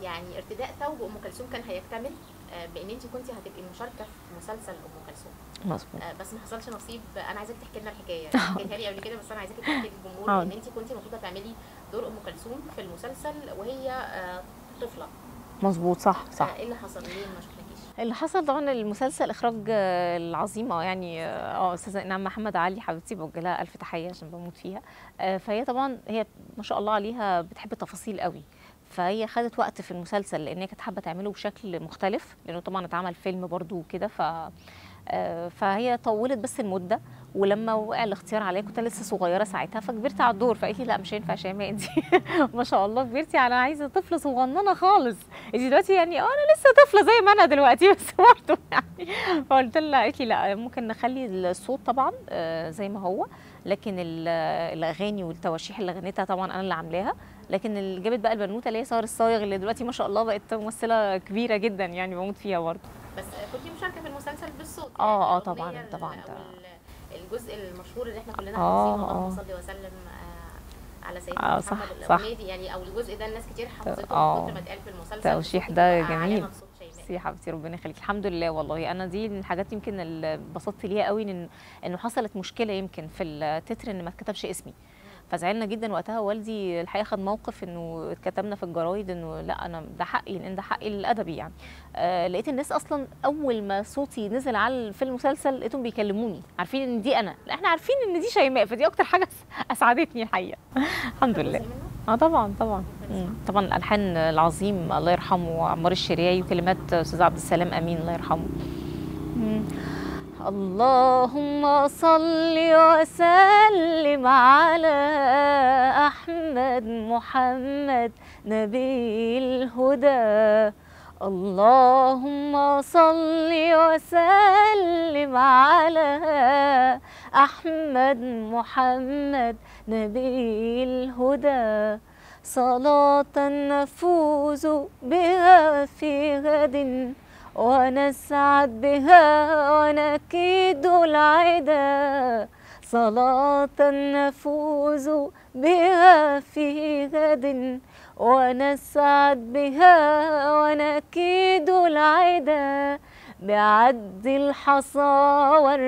يعني ارتداء ثوب ام كلثوم كان هيكتمل آه، بان انت كنت هتبقي مشاركه في مسلسل ام كلثوم مظبوط آه، بس ما حصلش نصيب انا عايزاك تحكي لنا الحكايه حكيتها لي قبل كده بس انا عايزاك تحكي للجمهور حاضر. ان انت كنت المفروض هتعملي دور ام كلثوم في المسلسل وهي آه، طفله مظبوط صح صح آه، ايه اللي حصل ليه ما شفناكيش اللي حصل طبعا المسلسل اخراج آه، العظيمه يعني اه آه، استاذه انعام محمد علي حبيبتي بوجه لها الف تحيه عشان بموت فيها آه، فهي طبعا هي ما شاء الله عليها بتحب التفاصيل قوي فهي خدت وقت في المسلسل لان هي كانت حابه تعمله بشكل مختلف لانه طبعا اتعمل فيلم برضو وكده ف آه، فهي طولت بس المده ولما وقع الاختيار عليا كنت أنا لسه صغيره ساعتها فكبرت على الدور فقالت لي لا مش هينفع يا شيماء انت ما شاء الله كبرتي على عايزه طفله صغننه خالص انت دلوقتي يعني اه انا لسه طفله زي ما انا دلوقتي بس برضه يعني فقلت لها قالت لي لا ممكن نخلي الصوت طبعا آه، زي ما هو لكن ال- الاغاني والتواشيح اللي غنيتها طبعا انا اللي عاملاها لكن اللي جابت بقى البنوته اللي هي ساره الصايغ اللي دلوقتي ما شاء الله بقت ممثله كبيره جدا يعني بموت فيها برضه بس آه، كنت مشاركه في المسلسل بالصوت آه، آه، الأغنية طبعاً، ال- طبعاً، أو ده- ال- الجزء المشهور اللي احنا كلنا آه، حافظينه اللهم آه. صل وسلم آه، على سيدنا آه، صح، محمد صح. الاغنيه دي يعني او الجزء ده الناس كتير حفظته آه. من كتر ما اتقال في المسلسل التوشيح بصوتك ده بقى جميل. أعلى بصوت شيماء. ميرسي يا حبيبتي ربنا يخليك الحمد لله والله انا دي من الحاجات يمكن اللي اتبسطت ليها قوي إن انه حصلت مشكله يمكن في التتر ان ما اتكتبش اسمي فزعلنا جدا وقتها والدي الحقيقه خد موقف انه اتكتبنا في الجرايد انه لا انا ده حقي لان ده حقي الادبي يعني آه لقيت الناس اصلا اول ما صوتي نزل على في المسلسل لقيتهم بيكلموني عارفين ان دي انا لا احنا عارفين ان دي شيماء فدي اكتر حاجه اسعدتني الحقيقه الحمد لله جزء منه؟ اه طبعا طبعا مم. طبعا الالحان العظيم الله يرحمه عمار الشريعي وكلمات استاذ عبد السلام امين الله يرحمه مم. اللهم صل وسلم على احمد محمد نبي الهدى اللهم صل وسلم على احمد محمد نبي الهدى صلاة نفوز بها في غد ونسعد بها ونكيد العدا صلاة نفوز بها في غد ونسعد بها ونكيد العدا بعد الحصى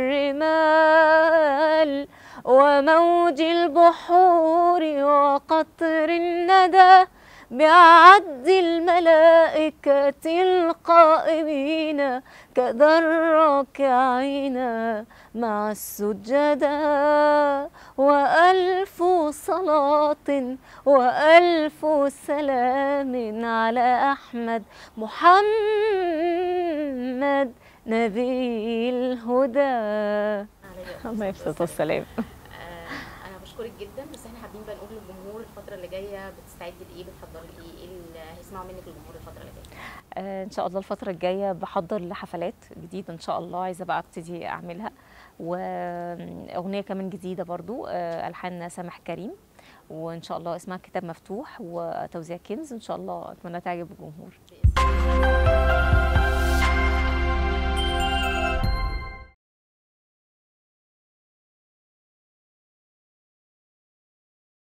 والرمال وموج البحور وقطر الندى بعد الملائكة القائمين كذا الراكعين مع السجداء وألف صلاة وألف سلام على أحمد محمد نبي الهدى عليا الله الصلاة يبسط والسلام آه، انا بشكرك جدا بس احنا حابين بقى نقول للجمهور الفتره اللي جايه بتستعدي لايه بتحضري لايه ايه اللي هيسمعوا منك الجمهور الفتره اللي جايه آه، ان شاء الله الفتره الجايه بحضر لحفلات جديده ان شاء الله عايزه بقى ابتدي اعملها واغنيه كمان جديده برضو آه، الحان سامح كريم وان شاء الله اسمها كتاب مفتوح وتوزيع كنز ان شاء الله اتمنى تعجب الجمهور بإذن الله.